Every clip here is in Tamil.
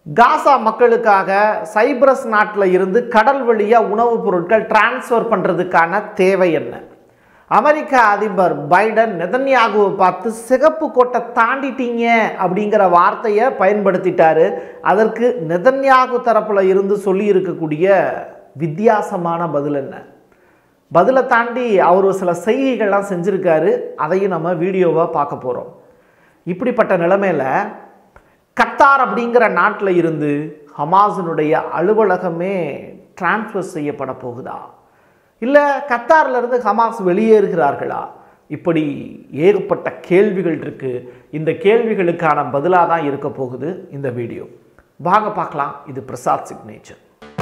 காசா மக்களுக்காக சைப்ரஸ் நாட்டில் இருந்து கடல் வழியாக உணவுப் பொருட்கள் டிரான்ஸ்ஃபர் பண்ணுறதுக்கான தேவை என்ன அமெரிக்க அதிபர் பைடன் நெதன்யாகுவை பார்த்து சிகப்பு கோட்டை தாண்டிட்டீங்க அப்படிங்கிற வார்த்தையை பயன்படுத்திட்டாரு அதற்கு நெதன்யாகு தரப்பில் இருந்து சொல்லி இருக்கக்கூடிய வித்தியாசமான பதில் என்ன பதிலை தாண்டி அவர் சில செய்கைகள்லாம் செஞ்சுருக்காரு அதையும் நம்ம வீடியோவாக பார்க்க போகிறோம் இப்படிப்பட்ட நிலைமையில் கத்தார் அப்படிங்கிற நாட்டில் இருந்து ஹமாஸினுடைய அலுவலகமே டிரான்ஸ்ஃபர் செய்யப்பட போகுதா இல்லை கத்தாரில் இருந்து ஹமாஸ் வெளியேறுகிறார்களா இப்படி ஏகப்பட்ட கேள்விகள் இருக்கு இந்த கேள்விகளுக்கான பதிலாக தான் இருக்க போகுது இந்த வீடியோ வாங்க பார்க்கலாம் இது பிரசாத் சிக்னேச்சர்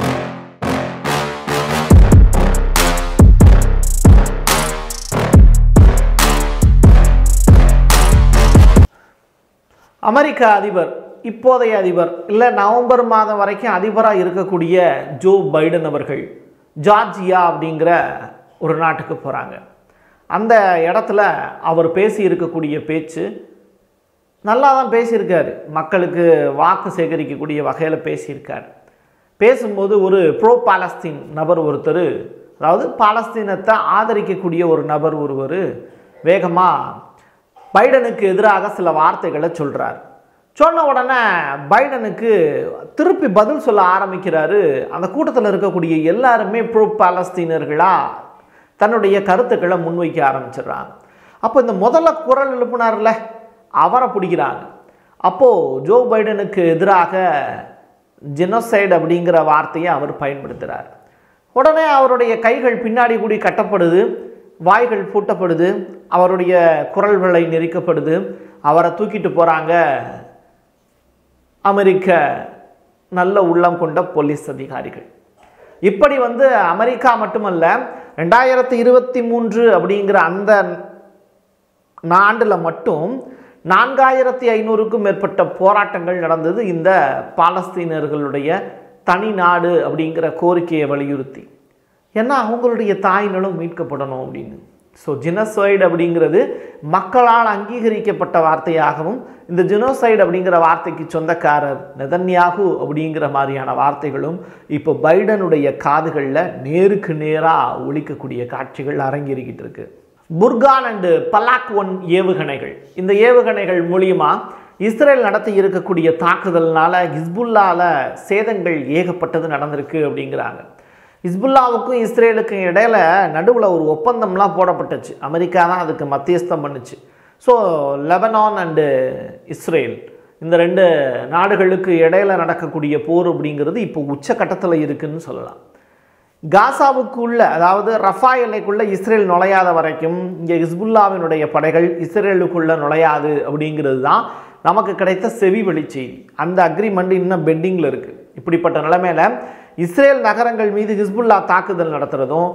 அமெரிக்க அதிபர் இப்போதைய அதிபர் இல்லை நவம்பர் மாதம் வரைக்கும் அதிபராக இருக்கக்கூடிய ஜோ பைடன் அவர்கள் ஜார்ஜியா அப்படிங்கிற ஒரு நாட்டுக்கு போகிறாங்க அந்த இடத்துல அவர் பேசி இருக்கக்கூடிய பேச்சு நல்லா தான் பேசியிருக்காரு மக்களுக்கு வாக்கு சேகரிக்கக்கூடிய வகையில் பேசியிருக்காரு பேசும்போது ஒரு ப்ரோ பாலஸ்தீன் நபர் ஒருத்தர் அதாவது பாலஸ்தீனத்தை ஆதரிக்கக்கூடிய ஒரு நபர் ஒருவர் வேகமாக பைடனுக்கு எதிராக சில வார்த்தைகளை சொல்கிறார் சொன்ன உடனே பைடனுக்கு திருப்பி பதில் சொல்ல ஆரம்பிக்கிறாரு அந்த கூட்டத்தில் இருக்கக்கூடிய எல்லாருமே ப்ரோ பாலஸ்தீனர்களாக தன்னுடைய கருத்துக்களை முன்வைக்க ஆரம்பிச்சிடுறாங்க அப்போ இந்த முதல்ல குரல் எழுப்பினார்ல அவரை பிடிக்கிறாங்க அப்போது ஜோ பைடனுக்கு எதிராக ஜெனோசைடு அப்படிங்கிற வார்த்தையை அவர் பயன்படுத்துகிறார் உடனே அவருடைய கைகள் பின்னாடி கூடி கட்டப்படுது வாய்கள் பூட்டப்படுது அவருடைய குரல் விலை நெரிக்கப்படுது அவரை தூக்கிட்டு போகிறாங்க அமெரிக்க நல்ல உள்ளம் கொண்ட போலீஸ் அதிகாரிகள் இப்படி வந்து அமெரிக்கா மட்டுமல்ல ரெண்டாயிரத்தி இருபத்தி மூன்று அப்படிங்கிற அந்த ஆண்டில் மட்டும் நான்காயிரத்தி ஐநூறுக்கும் மேற்பட்ட போராட்டங்கள் நடந்தது இந்த பாலஸ்தீனர்களுடைய தனி நாடு அப்படிங்கிற கோரிக்கையை வலியுறுத்தி ஏன்னா அவங்களுடைய தாய் நிலம் மீட்கப்படணும் அப்படின்னு ஸோ ஜினசைடு அப்படிங்கிறது மக்களால் அங்கீகரிக்கப்பட்ட வார்த்தையாகவும் இந்த ஜினோசைடு அப்படிங்கிற வார்த்தைக்கு சொந்தக்காரர் நெதன்யாகு அப்படிங்கிற மாதிரியான வார்த்தைகளும் இப்போ பைடனுடைய காதுகளில் நேருக்கு நேராக ஒழிக்கக்கூடிய காட்சிகள் அரங்கேறிக்கிட்டு இருக்கு புர்கான் அண்டு பலாக் ஒன் ஏவுகணைகள் இந்த ஏவுகணைகள் மூலியமா இஸ்ரேல் நடத்தி இருக்கக்கூடிய தாக்குதல்னால ஹிஸ்புல்லால சேதங்கள் ஏகப்பட்டது நடந்திருக்கு அப்படிங்கிறாங்க ஹிஸ்புல்லாவுக்கும் இஸ்ரேலுக்கும் இடையில நடுவில் ஒரு ஒப்பந்தம்லாம் போடப்பட்டுச்சு அமெரிக்கா தான் அதுக்கு மத்தியஸ்தம் பண்ணுச்சு ஸோ லெபனான் அண்டு இஸ்ரேல் இந்த ரெண்டு நாடுகளுக்கு இடையில நடக்கக்கூடிய போர் அப்படிங்கிறது இப்போ உச்சக்கட்டத்தில் இருக்குன்னு சொல்லலாம் காசாவுக்குள்ள அதாவது ரஃபா எல்லைக்குள்ள இஸ்ரேல் நுழையாத வரைக்கும் இங்கே ஹிஸ்புல்லாவினுடைய படைகள் இஸ்ரேலுக்குள்ள நுழையாது அப்படிங்கிறது தான் நமக்கு கிடைத்த செவி வெளி செய்தி அந்த அக்ரிமெண்ட் இன்னும் பெண்டிங்கில் இருக்குது இப்படிப்பட்ட நிலைமையில இஸ்ரேல் நகரங்கள் மீது ஹிஸ்புல்லா தாக்குதல் நடத்துறதும்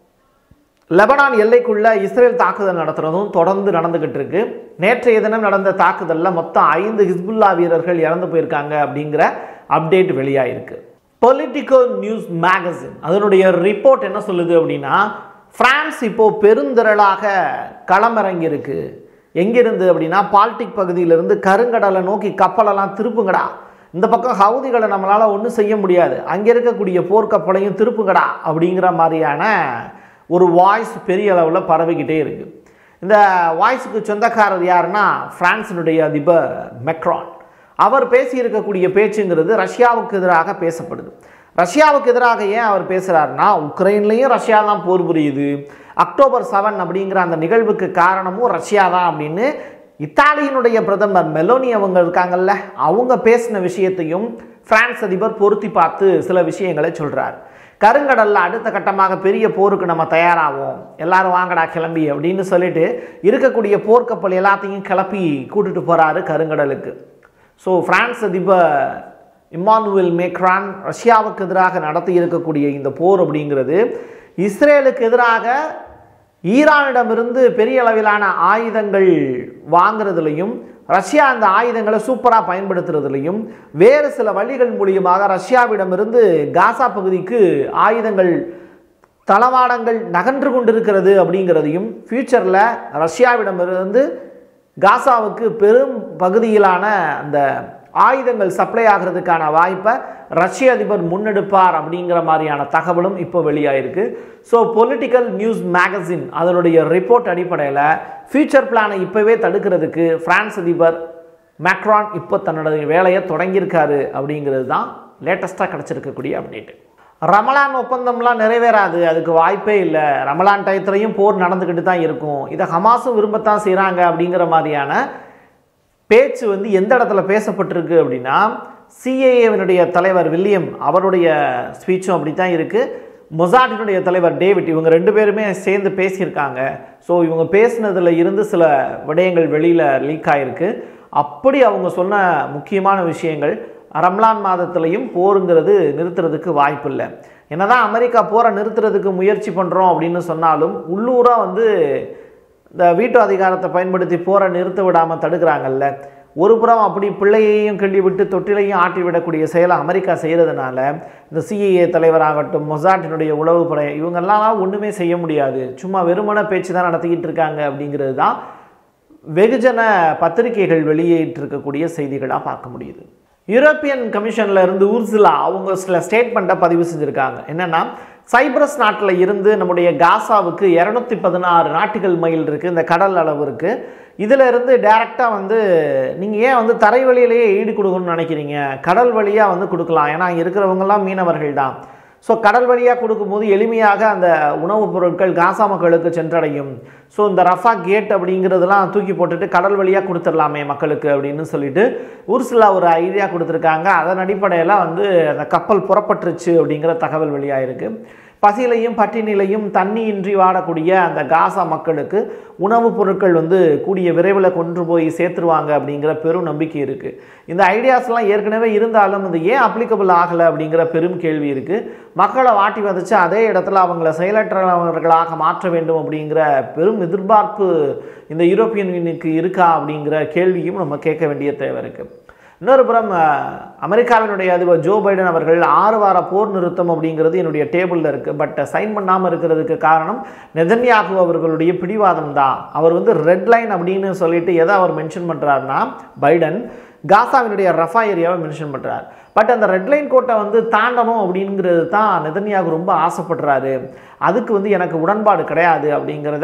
லெபனான் எல்லைக்குள்ள இஸ்ரேல் தாக்குதல் நடத்துறதும் தொடர்ந்து நடந்துகிட்டு இருக்கு நேற்றைய தினம் நடந்த தாக்குதலில் மொத்தம் ஐந்து ஹிஸ்புல்லா வீரர்கள் இறந்து போயிருக்காங்க அப்படிங்கிற அப்டேட் வெளியாயிருக்கு பொலிட்டிக்கோ நியூஸ் மேகசின் அதனுடைய ரிப்போர்ட் என்ன சொல்லுது அப்படின்னா பிரான்ஸ் இப்போ பெருந்திரளாக களமிறங்கி இருக்கு எங்கிருந்து அப்படின்னா பால்டிக் பகுதியிலிருந்து கருங்கடலை நோக்கி கப்பலெல்லாம் திருப்புங்கடா இந்த பக்கம் ஹவுதிகளை நம்மளால் ஒன்றும் செய்ய முடியாது அங்கே இருக்கக்கூடிய போர்க்கப்பலையும் திருப்புங்கடா அப்படிங்கிற மாதிரியான ஒரு வாய்ஸ் பெரிய அளவில் பரவிக்கிட்டே இருக்கு இந்த வாய்ஸுக்கு சொந்தக்காரர் யாருன்னா பிரான்சினுடைய அதிபர் மெக்ரான் அவர் பேசியிருக்கக்கூடிய பேச்சுங்கிறது ரஷ்யாவுக்கு எதிராக பேசப்படுது ரஷ்யாவுக்கு எதிராக ஏன் அவர் பேசுகிறாருன்னா உக்ரைன்லேயும் ரஷ்யா தான் போர் புரியுது அக்டோபர் செவன் அப்படிங்கிற அந்த நிகழ்வுக்கு காரணமும் ரஷ்யா தான் அப்படின்னு இத்தாலியினுடைய பிரதமர் மெலோனி அவங்க இருக்காங்கல்ல அவங்க பேசின விஷயத்தையும் பிரான்ஸ் அதிபர் பொருத்தி பார்த்து சில விஷயங்களை சொல்கிறார் கருங்கடல்ல அடுத்த கட்டமாக பெரிய போருக்கு நம்ம தயாராகும் எல்லாரும் வாங்கடா கிளம்பி அப்படின்னு சொல்லிட்டு இருக்கக்கூடிய போர்க்கப்பல் எல்லாத்தையும் கிளப்பி கூட்டிட்டு போகிறாரு கருங்கடலுக்கு ஸோ பிரான்ஸ் அதிபர் இம்மானுவேல் மேக்ரான் ரஷ்யாவுக்கு எதிராக நடத்தி இருக்கக்கூடிய இந்த போர் அப்படிங்கிறது இஸ்ரேலுக்கு எதிராக ஈரானிடமிருந்து பெரிய அளவிலான ஆயுதங்கள் வாங்குறதுலையும் ரஷ்யா அந்த ஆயுதங்களை சூப்பராக பயன்படுத்துறதுலையும் வேறு சில வழிகள் மூலியமாக ரஷ்யாவிடமிருந்து காசா பகுதிக்கு ஆயுதங்கள் தளவாடங்கள் நகன்று கொண்டிருக்கிறது அப்படிங்கிறதையும் ஃப்யூச்சரில் ரஷ்யாவிடமிருந்து காசாவுக்கு பெரும் பகுதியிலான அந்த ஆயுதங்கள் சப்ளை ஆகிறதுக்கான வாய்ப்பை ரஷ்ய அதிபர் முன்னெடுப்பார் அப்படிங்கிற மாதிரியான தகவலும் இப்போ வெளியாயிருக்கு ஸோ பொலிட்டிக்கல் நியூஸ் மேகசின் அதனுடைய ரிப்போர்ட் அடிப்படையில் ஃபியூச்சர் பிளானை இப்போவே தடுக்கிறதுக்கு பிரான்ஸ் அதிபர் மேக்ரான் இப்போ தன்னோட வேலையை தொடங்கியிருக்காரு அப்படிங்கிறது தான் லேட்டஸ்ட்டாக கிடச்சிருக்கக்கூடிய அப்டேட் ரமலான் ஒப்பந்தம்லாம் நிறைவேறாது அதுக்கு வாய்ப்பே இல்லை ரமலான் டயத்துலையும் போர் நடந்துக்கிட்டு தான் இருக்கும் இதை ஹமாஸும் விரும்பத்தான் செய்கிறாங்க அப்படிங்கிற மாதிரியான பேச்சு வந்து எந்த இடத்துல பேசப்பட்டிருக்கு அப்படின்னா சிஏஏவினுடைய தலைவர் வில்லியம் அவருடைய ஸ்பீச்சும் அப்படி தான் இருக்குது மொசாட்டினுடைய தலைவர் டேவிட் இவங்க ரெண்டு பேருமே சேர்ந்து பேசியிருக்காங்க ஸோ இவங்க பேசினதில் இருந்து சில விடயங்கள் வெளியில் லீக் ஆகிருக்கு அப்படி அவங்க சொன்ன முக்கியமான விஷயங்கள் ரம்லான் மாதத்துலையும் போருங்கிறது நிறுத்துறதுக்கு வாய்ப்பு இல்லை என்னதான் அமெரிக்கா போரை நிறுத்துறதுக்கு முயற்சி பண்ணுறோம் அப்படின்னு சொன்னாலும் உள்ளூராக வந்து இந்த வீட்டு அதிகாரத்தை பயன்படுத்தி போரை நிறுத்த விடாமல் தடுக்கிறாங்கல்ல ஒரு புறம் அப்படி பிள்ளையையும் கிள்ளி விட்டு தொட்டிலையும் ஆட்டி விடக்கூடிய செயலை அமெரிக்கா செய்கிறதுனால இந்த சிஏஏ தலைவராகட்டும் மொசாட்டினுடைய உளவுப்படை இவங்கெல்லாம் ஒன்றுமே செய்ய முடியாது சும்மா வெறுமன பேச்சு தான் நடத்திக்கிட்டு இருக்காங்க அப்படிங்கிறது தான் வெகுஜன பத்திரிகைகள் வெளியிட்டிருக்கக்கூடிய செய்திகளாக பார்க்க முடியுது யூரோப்பியன் கமிஷன்ல இருந்து ஊர்சிலா அவங்க சில ஸ்டேட்மெண்ட்டை பதிவு செஞ்சுருக்காங்க என்னென்னா சைப்ரஸ் நாட்டில் இருந்து நம்முடைய காசாவுக்கு இரநூத்தி பதினாறு நாட்டுகள் மைல் இருக்குது இந்த கடல் அளவு இருக்குது இதில் இருந்து டேரெக்டாக வந்து நீங்கள் ஏன் வந்து தரை வழியிலேயே ஈடு கொடுக்கணும்னு நினைக்கிறீங்க கடல் வழியாக வந்து கொடுக்கலாம் ஏன்னா இங்கே இருக்கிறவங்கெல்லாம் மீனவர்கள் தான் ஸோ கடல் வழியாக கொடுக்கும்போது எளிமையாக அந்த உணவுப் பொருட்கள் காசா மக்களுக்கு சென்றடையும் ஸோ இந்த ரஃபா கேட் அப்படிங்கிறதெல்லாம் தூக்கி போட்டுட்டு கடல் வழியாக கொடுத்துடலாமே மக்களுக்கு அப்படின்னு சொல்லிட்டு ஊர்சிலா ஒரு ஐடியா கொடுத்துருக்காங்க அதன் அடிப்படையில் வந்து அந்த கப்பல் புறப்பட்டுருச்சு அப்படிங்கிற தகவல் வெளியாயிருக்கு பசியிலையும் பட்டினிலையும் தண்ணியின்றி வாடக்கூடிய அந்த காசா மக்களுக்கு உணவுப் பொருட்கள் வந்து கூடிய விரைவில் கொண்டு போய் சேர்த்துருவாங்க அப்படிங்கிற பெரும் நம்பிக்கை இருக்குது இந்த ஐடியாஸ்லாம் ஏற்கனவே இருந்தாலும் இது ஏன் அப்ளிகபிள் ஆகலை அப்படிங்கிற பெரும் கேள்வி இருக்குது மக்களை வாட்டி வதச்சு அதே இடத்துல அவங்கள செயலற்றவர்களாக மாற்ற வேண்டும் அப்படிங்கிற பெரும் எதிர்பார்ப்பு இந்த யூரோப்பியன் யூனியனுக்கு இருக்கா அப்படிங்கிற கேள்வியும் நம்ம கேட்க வேண்டிய தேவை இருக்குது இன்னொரு புறம் அஹ், அமெரிக்காவினுடைய அதிபர் ஜோ பைடன் அவர்கள் ஆறு வார போர் நிறுத்தம் அப்படிங்கிறது என்னுடைய டேபிளில் இருக்குது பட் சைன் பண்ணாமல் இருக்கிறதுக்கு காரணம் நெதன்யாகு அவர்களுடைய பிடிவாதம் தான் அவர் வந்து ரெட் லைன் அப்படின்னு சொல்லிட்டு எதை அவர் மென்ஷன் பண்ணுறாருன்னா பைடன் காசாவினுடைய ரஃபா ஏரியாவை மென்ஷன் பண்ணுறார் பட் அந்த ரெட் லைன் கோட்டை வந்து தாண்டணும் அப்படிங்கிறது தான் நெதன்யாகு ரொம்ப ஆசைப்படுறாரு அதுக்கு வந்து எனக்கு உடன்பாடு கிடையாது அப்படிங்கிறத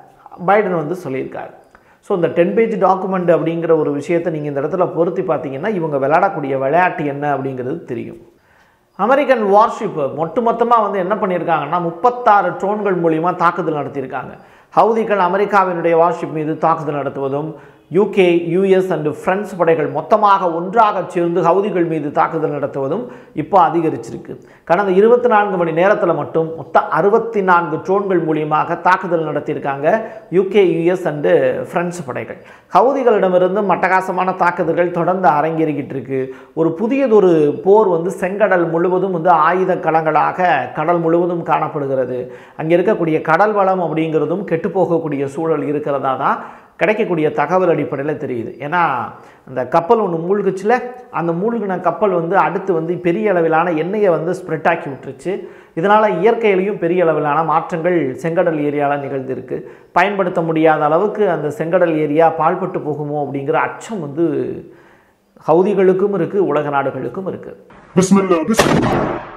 பைடன் வந்து சொல்லியிருக்காரு ஸோ இந்த டென் பேஜ் டாக்குமெண்ட் அப்படிங்கிற ஒரு விஷயத்தை நீங்கள் இந்த இடத்துல பொருத்தி பார்த்தீங்கன்னா இவங்க விளையாடக்கூடிய விளையாட்டு என்ன அப்படிங்கிறது தெரியும் அமெரிக்கன் வார்ஷிப் மொட்டு மொத்தமாக வந்து என்ன பண்ணியிருக்காங்கன்னா முப்பத்தாறு ட்ரோன்கள் மூலிமா தாக்குதல் நடத்தியிருக்காங்க ஹவுதிகள் அமெரிக்காவினுடைய வார்ஷிப் மீது தாக்குதல் நடத்துவதும் யூகே யூஎஸ் அண்டு பிரெஞ்சு படைகள் மொத்தமாக ஒன்றாக சேர்ந்து ஹவுதிகள் மீது தாக்குதல் நடத்துவதும் இப்போ அதிகரிச்சிருக்கு கடந்த இருபத்தி நான்கு மணி நேரத்தில் மட்டும் மொத்தம் அறுபத்தி நான்கு ட்ரோன்கள் மூலியமாக தாக்குதல் நடத்தியிருக்காங்க யூகே யூஎஸ் அண்டு பிரெஞ்சு படைகள் ஹவுதிகளிடமிருந்து மட்டகாசமான தாக்குதல்கள் தொடர்ந்து அரங்கேறிக்கிட்டு இருக்கு ஒரு புதியதொரு போர் வந்து செங்கடல் முழுவதும் வந்து ஆயுத களங்களாக கடல் முழுவதும் காணப்படுகிறது அங்கே இருக்கக்கூடிய கடல் வளம் அப்படிங்கிறதும் கெட்டு போகக்கூடிய சூழல் இருக்கிறதா தான் கிடைக்கக்கூடிய தகவல் அடிப்படையில் தெரியுது ஏன்னா அந்த கப்பல் ஒன்று மூழ்குச்சுல அந்த மூழ்கின கப்பல் வந்து அடுத்து வந்து பெரிய அளவிலான எண்ணெயை வந்து ஸ்ப்ரெட் ஆக்கி விட்டுருச்சு இதனால் இயற்கையிலையும் பெரிய அளவிலான மாற்றங்கள் செங்கடல் ஏரியாவில் நிகழ்ந்திருக்கு பயன்படுத்த முடியாத அளவுக்கு அந்த செங்கடல் ஏரியா பாழ்பட்டு போகுமோ அப்படிங்கிற அச்சம் வந்து ஹவுதிகளுக்கும் இருக்குது உலக நாடுகளுக்கும் இருக்குது بسم الله بسم الله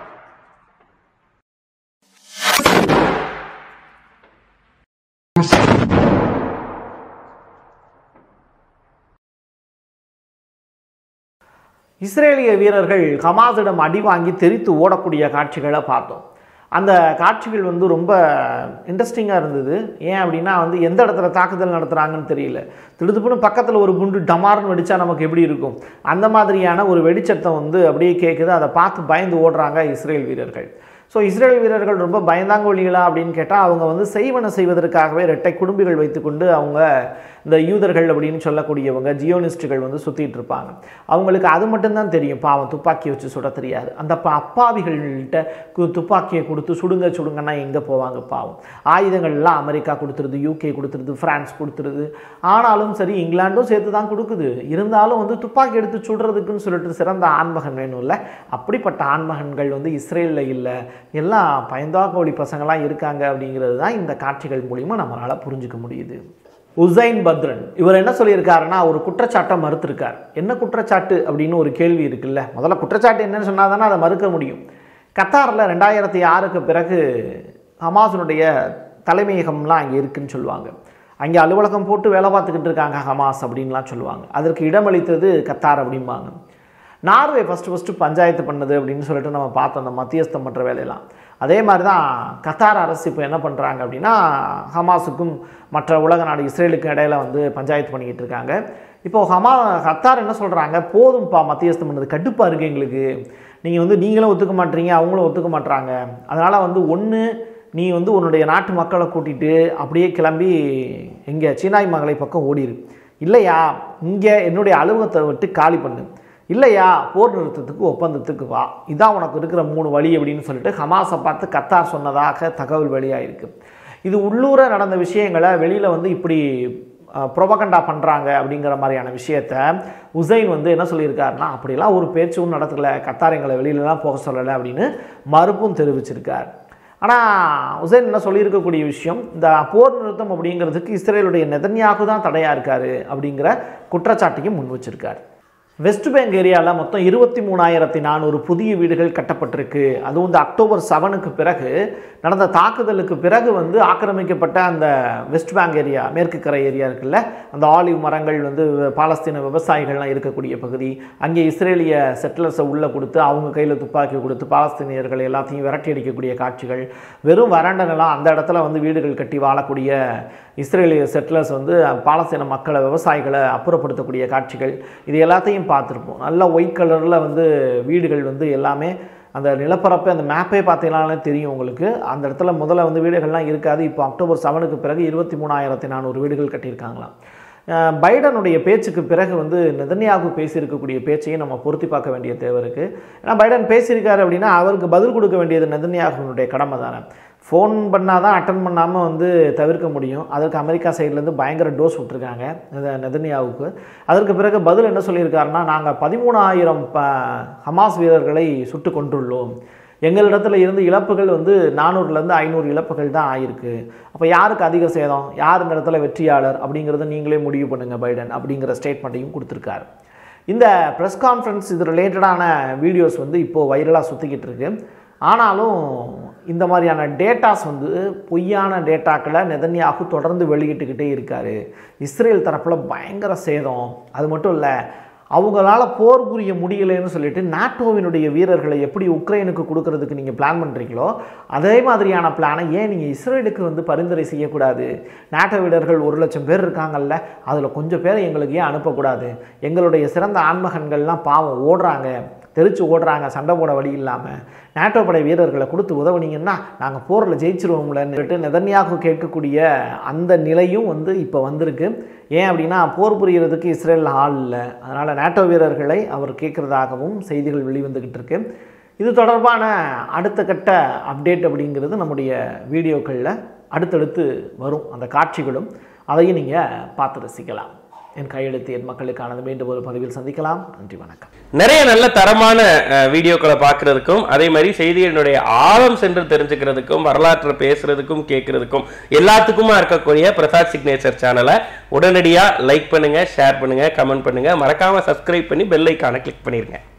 இஸ்ரேலிய வீரர்கள் ஹமாஸிடம் அடி வாங்கி தெரித்து ஓடக்கூடிய காட்சிகளை பார்த்தோம் அந்த காட்சிகள் வந்து ரொம்ப இன்ட்ரெஸ்டிங்காக இருந்தது ஏன் அப்படின்னா வந்து எந்த இடத்துல தாக்குதல் நடத்துகிறாங்கன்னு தெரியல திடுதுப்புன்னு பக்கத்தில் ஒரு குண்டு டமார்னு வெடிச்சா நமக்கு எப்படி இருக்கும் அந்த மாதிரியான ஒரு வெடிச்சத்தம் வந்து அப்படியே கேட்குது அதை பார்த்து பயந்து ஓடுறாங்க இஸ்ரேல் வீரர்கள் ஸோ இஸ்ரேல் வீரர்கள் ரொம்ப பயந்தாங்கொழிகளா அப்படின்னு கேட்டால் அவங்க வந்து செய்வன செய்வதற்காகவே இரட்டை குடும்பிகள் வைத்துக்கொண்டு அவங்க இந்த யூதர்கள் அப்படின்னு சொல்லக்கூடியவங்க ஜியோனிஸ்டுகள் வந்து சுற்றிட்டு இருப்பாங்க அவங்களுக்கு அது மட்டும்தான் தெரியும் பாவம் துப்பாக்கி வச்சு சுட தெரியாது அந்த ப- அப்பாவிகள்கிட்ட கு- துப்பாக்கியை கொடுத்து சுடுங்க சுடுங்கன்னா எங்கே போவாங்க பாவம் ஆயுதங்கள்லாம் அமெரிக்கா கொடுத்துருது யூகே கொடுத்துருது பிரான்ஸ் கொடுத்துருது ஆனாலும் சரி இங்கிலாண்டும் சேர்த்து தான் கொடுக்குது இருந்தாலும் வந்து துப்பாக்கி எடுத்து சுடுறதுக்குன்னு சொல்லிட்டு சிறந்த ஆண்மகன் வேணும்ல அப்படிப்பட்ட ஆண்மகன்கள் வந்து இஸ்ரேலில் இல்லை எல்லாம் பயந்தாக்கோழி பசங்களாம் இருக்காங்க அப்படிங்கிறது தான் இந்த காட்சிகள் மூலிமா நம்மளால் புரிஞ்சுக்க முடியுது உசைன் பத்ரன் இவர் என்ன சொல்லியிருக்காருன்னா ஒரு குற்றச்சாட்டை மறுத்திருக்கார் என்ன குற்றச்சாட்டு அப்படின்னு ஒரு கேள்வி இருக்குல்ல முதல்ல குற்றச்சாட்டு என்னன்னு சொன்னால் தானே அதை மறுக்க முடியும் கத்தாரில் ரெண்டாயிரத்தி ஆறுக்கு பிறகு ஹமாஸினுடைய தலைமையகம்லாம் அங்கே இருக்குன்னு சொல்லுவாங்க அங்கே அலுவலகம் போட்டு வேலை பார்த்துக்கிட்டு இருக்காங்க ஹமாஸ் அப்படின்லாம் சொல்லுவாங்க அதற்கு இடமளித்தது கத்தார் அப்படிம்பாங்க நார்வே ஃபஸ்ட்டு ஃபஸ்ட்டு பஞ்சாயத்து பண்ணது அப்படின்னு சொல்லிட்டு நம்ம பார்த்தோம் அந்த மத்தியஸ்தம் பண்ணுற வேலையெல்லாம் அதே மாதிரி தான் கத்தார் அரசு இப்போ என்ன பண்ணுறாங்க அப்படின்னா ஹமாஸுக்கும் மற்ற உலக நாடு இஸ்ரேலுக்கும் இடையில வந்து பஞ்சாயத்து பண்ணிக்கிட்டு இருக்காங்க இப்போ ஹமா கத்தார் என்ன சொல்கிறாங்க போதும்ப்பா மத்தியஸ்தம் பண்ணது கடுப்பாக இருக்குது எங்களுக்கு நீங்கள் வந்து நீங்களும் ஒத்துக்க மாட்டீங்க அவங்களும் ஒத்துக்க மாட்றாங்க அதனால் வந்து ஒன்று நீ வந்து உன்னுடைய நாட்டு மக்களை கூட்டிகிட்டு அப்படியே கிளம்பி எங்கே சீனாய் மகளை பக்கம் ஓடிரு இல்லையா இங்கே என்னுடைய அலுவலகத்தை விட்டு காலி பண்ணு இல்லையா போர் நிறுத்தத்துக்கு ஒப்பந்தத்துக்கு வா இதான் உனக்கு இருக்கிற மூணு வழி அப்படின்னு சொல்லிட்டு ஹமாஸை பார்த்து கத்தார் சொன்னதாக தகவல் வெளியாயிருக்கு இது உள்ளூர நடந்த விஷயங்களை வெளியில் வந்து இப்படி ப்ரொபகண்டா பண்ணுறாங்க அப்படிங்கிற மாதிரியான விஷயத்த உசைன் வந்து என்ன சொல்லியிருக்காருன்னா அப்படிலாம் ஒரு பேச்சும் நடத்தலை கத்தார் எங்களை வெளியிலலாம் போக சொல்லலை அப்படின்னு மறுப்பும் தெரிவிச்சிருக்கார் ஆனால் உசைன் என்ன சொல்லியிருக்கக்கூடிய விஷயம் இந்த போர் நிறுத்தம் அப்படிங்கிறதுக்கு இஸ்ரேலுடைய நெதன்யாகு தான் தடையாக இருக்காரு அப்படிங்கிற குற்றச்சாட்டையும் முன் வச்சிருக்கார் வெஸ்ட் பேங்க் ஏரியாவில் மொத்தம் இருபத்தி மூணாயிரத்தி நானூறு புதிய வீடுகள் கட்டப்பட்டிருக்கு அதுவும் இந்த அக்டோபர் செவனுக்கு பிறகு நடந்த தாக்குதலுக்கு பிறகு வந்து ஆக்கிரமிக்கப்பட்ட அந்த வெஸ்ட் பேங்க் ஏரியா மேற்கு கரை ஏரியா இருக்குல்ல அந்த ஆலிவ் மரங்கள் வந்து பாலஸ்தீன விவசாயிகள்லாம் இருக்கக்கூடிய பகுதி அங்கே இஸ்ரேலிய செட்டிலர்ஸை உள்ளே கொடுத்து அவங்க கையில் துப்பாக்கி கொடுத்து பாலஸ்தீனியர்கள் எல்லாத்தையும் விரட்டி அடிக்கக்கூடிய காட்சிகள் வெறும் வறண்ட நிலம் அந்த இடத்துல வந்து வீடுகள் கட்டி வாழக்கூடிய இஸ்ரேலிய செட்டிலர்ஸ் வந்து பாலஸ்தீன மக்களை விவசாயிகளை அப்புறப்படுத்தக்கூடிய காட்சிகள் இது எல்லாத்தையும் பார்த்துருப்போம் நல்ல ஒயிட் கலரில் வந்து வீடுகள் வந்து எல்லாமே அந்த நிலப்பரப்பு அந்த மேப்பே பார்த்தீங்கன்னாலே தெரியும் உங்களுக்கு அந்த இடத்துல முதல்ல வந்து வீடுகள்லாம் இருக்காது இப்போ அக்டோபர் செவனுக்கு பிறகு இருபத்தி மூணாயிரத்தி நானூறு வீடுகள் கட்டியிருக்காங்களாம் அஹ் பைடனுடைய பேச்சுக்கு பிறகு வந்து நெதன்யாகு பேசியிருக்கக்கூடிய பேச்சையும் நம்ம பொருத்தி பார்க்க வேண்டிய தேவை இருக்குது ஏன்னா பைடன் பேசியிருக்காரு அப்படின்னா அவருக்கு பதில் கொடுக்க வேண்டியது நெதன்யாகுனுடைய கடமை தானே ஃபோன் பண்ணால் தான் அட்டன் பண்ணாமல் வந்து தவிர்க்க முடியும் அதற்கு அமெரிக்கா சைட்லேருந்து பயங்கர டோஸ் விட்டுருக்காங்க இந்த நெதன்யாவுக்கு அதற்கு பிறகு பதில் என்ன சொல்லியிருக்காருன்னா நாங்கள் பதிமூணாயிரம் ப ஹமாஸ் வீரர்களை சுட்டு கொண்டுள்ளோம் எங்களிடத்துல இருந்து இழப்புகள் வந்து நானூறுலேருந்து ஐநூறு இழப்புகள் தான் ஆயிருக்கு அப்போ யாருக்கு அதிக சேதம் யார் இந்த இடத்துல வெற்றியாளர் அப்படிங்கிறத நீங்களே முடிவு பண்ணுங்கள் பைடன் அப்படிங்கிற ஸ்டேட்மெண்ட்டையும் கொடுத்துருக்காரு இந்த ப்ரெஸ் கான்ஃபரன்ஸ் இது ரிலேட்டடான வீடியோஸ் வந்து இப்போது வைரலாக சுற்றிக்கிட்டு இருக்கு ஆனாலும் இந்த மாதிரியான டேட்டாஸ் வந்து பொய்யான டேட்டாக்களை நெதன்யாகு தொடர்ந்து வெளியிட்டுக்கிட்டே இருக்கார் இஸ்ரேல் தரப்பில் பயங்கர சேதம் அது மட்டும் இல்லை அவங்களால போர் புரிய முடியலைன்னு சொல்லிட்டு நாட்டோவினுடைய வீரர்களை எப்படி உக்ரைனுக்கு கொடுக்கறதுக்கு நீங்கள் பிளான் பண்ணுறீங்களோ அதே மாதிரியான பிளானை ஏன் நீங்கள் இஸ்ரேலுக்கு வந்து பரிந்துரை செய்யக்கூடாது நாட்டோ வீரர்கள் ஒரு லட்சம் பேர் இருக்காங்கல்ல அதில் கொஞ்சம் பேரை எங்களுக்கு ஏன் அனுப்பக்கூடாது எங்களுடைய சிறந்த ஆண்மகன்கள்லாம் பாவம் ஓடுறாங்க தெரிச்சு ஓடுறாங்க சண்டை போட வழி இல்லாமல் நாட்டோ படை வீரர்களை கொடுத்து உதவுனீங்கன்னா நாங்கள் போரில் ஜெயிச்சிருவோம்லன்னு சொல்லிட்டு நெதன்யாகு கேட்கக்கூடிய அந்த நிலையும் வந்து இப்போ வந்திருக்கு ஏன் அப்படின்னா போர் புரியறதுக்கு இஸ்ரேலில் ஆள் இல்லை அதனால் நாட்டோ வீரர்களை அவர் கேட்குறதாகவும் செய்திகள் வெளிவந்துக்கிட்டு இருக்கு இது தொடர்பான அடுத்த கட்ட அப்டேட் அப்படிங்கிறது நம்முடைய வீடியோக்களில் அடுத்தடுத்து வரும் அந்த காட்சிகளும் அதையும் நீங்கள் பார்த்து ரசிக்கலாம் என் கையெழுத்து என் மக்களுக்கானது மீண்டும் ஒரு பதிவில் சந்திக்கலாம் நன்றி வணக்கம் நிறைய நல்ல தரமான அஹ், வீடியோக்களை பார்க்கறதுக்கும் அதே மாதிரி செய்திகளினுடைய ஆழம் சென்று தெரிஞ்சுக்கிறதுக்கும் வரலாற்றை பேசுறதுக்கும் கேட்கறதுக்கும் எல்லாத்துக்குமா இருக்கக்கூடிய பிரசாத் சிக்னேச்சர் சேனலை உடனடியாக லைக் பண்ணுங்க ஷேர் பண்ணுங்க கமெண்ட் பண்ணுங்க மறக்காம சப்ஸ்கிரைப் பண்ணி பெல் ஐக்கானை கிளிக் பண்ணிருங்க